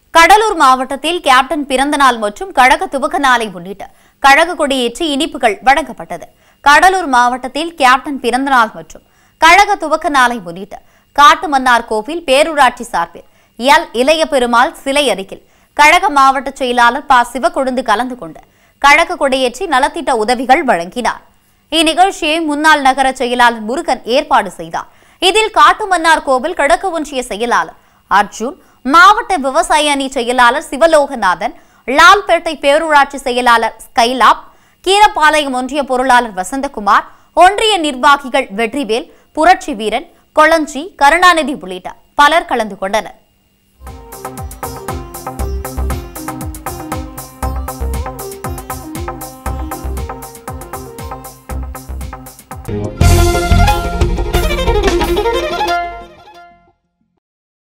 கடலூர் மாவட்டத்தில் கேப்டன் பிறந்தநாள் மற்றும் கழக துவக்க நாளை முன்னிட்டு கழக கொடியேற்றி இனிப்புகள் வழங்கப்பட்டது கடலூர் மாவட்டத்தில் கேப்டன் பிறந்தநாள் மற்றும் கழக துவக்க நாளை முன்னிட்டு காட்டுமன்னார் கோவில் பேரூராட்சி சார்பில் எல் இளைய பெருமாள் சிலை அருகில் கழக மாவட்ட செயலாளர் ப சிவக்கொழுந்து கலந்து கொண்டு கழக கொடியேற்றி நலத்திட்ட உதவிகள் வழங்கினார் இந்நிகழ்ச்சியை முன்னாள் நகர செயலாளர் முருகன் ஏற்பாடு செய்தார் இதில் காட்டுமன்னார் கோவில் கிழக்கு ஒன்றிய செயலாளர் அர்ஜுன் மாவட்ட விவசாய அணி செயலாளர் சிவலோகநாதன் லால்பேட்டை பேரூராட்சி செயலாளர் ஸ்கைலாப் கீரப்பாளையம் ஒன்றிய பொருளாளர் வசந்தகுமார் ஒன்றிய நிர்வாகிகள் வெற்றிவேல் புரட்சி வீரன் கொளஞ்சி கருணாநிதி உள்ளிட்ட பலர் கலந்து கொண்டனர்